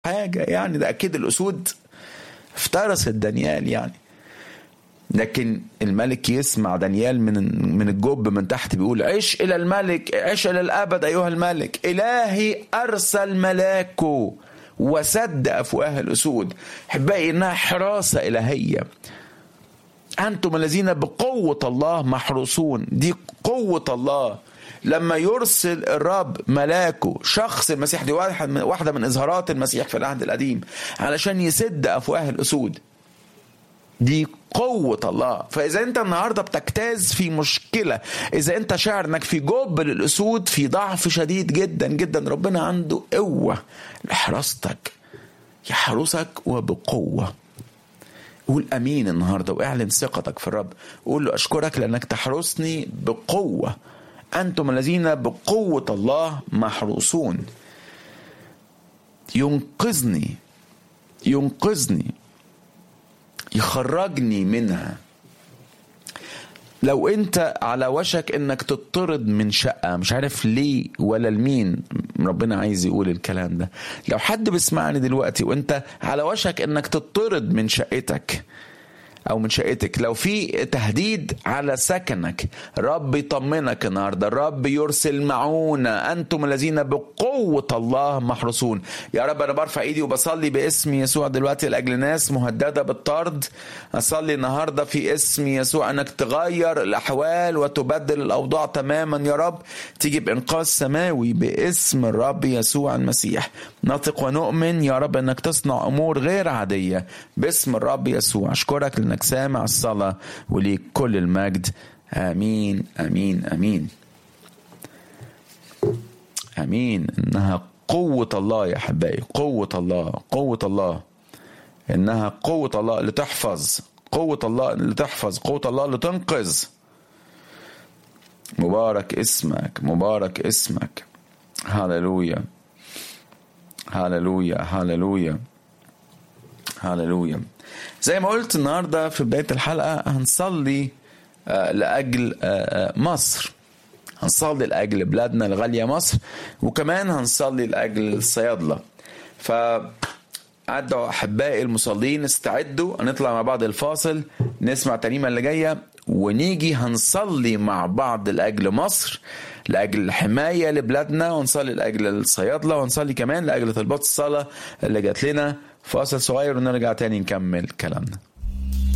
حاجة يعني ده أكيد الأسود افترست دانيال يعني لكن الملك يسمع دانيال من من الجب من تحت بيقول عش الى الملك عش الى الابد ايها الملك الهي ارسل ملاكه وسد افواه الاسود احبائي انها حراسه الهيه انتم الذين بقوه الله محروسون دي قوه الله لما يرسل الرب ملاكه شخص المسيح دي واحده من اظهارات المسيح في العهد القديم علشان يسد افواه الاسود دي قوة الله فإذا أنت النهاردة بتجتاز في مشكلة إذا أنت شاعر أنك في جب للأسود في ضعف شديد جدا جدا ربنا عنده قوة لحراستك يحرسك وبقوة قول أمين النهاردة واعلن ثقتك في الرب قول له أشكرك لأنك تحرسني بقوة أنتم الذين بقوة الله محروسون ينقذني ينقذني يخرجني منها لو انت على وشك انك تطرد من شقة مش عارف ليه ولا لمين ربنا عايز يقول الكلام ده لو حد بيسمعني دلوقتي وانت على وشك انك تطرد من شقتك او من شقتك لو في تهديد على سكنك رب يطمنك النهارده الرب يرسل معونة انتم الذين بقوة الله محرسون يا رب انا برفع ايدي وبصلي باسم يسوع دلوقتي لاجل ناس مهددة بالطرد اصلي النهارده في اسم يسوع انك تغير الاحوال وتبدل الاوضاع تماما يا رب تيجي بانقاذ سماوي باسم الرب يسوع المسيح نثق ونؤمن يا رب انك تصنع امور غير عادية باسم الرب يسوع اشكرك لانك سامع الصلاة وليك كل المجد امين امين امين امين انها قوة الله يا احبائي قوة الله قوة الله انها قوة الله اللي تحفظ قوة الله اللي تحفظ قوة الله اللي تنقذ مبارك اسمك مبارك اسمك هللويا هللويا هللويا هللويا زي ما قلت النهارده في بدايه الحلقه هنصلي لاجل مصر هنصلي لاجل بلادنا الغاليه مصر وكمان هنصلي لاجل الصيادله ف أدعو أحبائي المصلين استعدوا هنطلع مع بعض الفاصل نسمع الترنيمة اللي جاية ونيجي هنصلي مع بعض لأجل مصر لأجل الحماية لبلادنا ونصلي لأجل الصيادلة ونصلي كمان لأجل طلبات الصلاة اللي جات لنا فاصل صغير ونرجع تاني نكمل كلامنا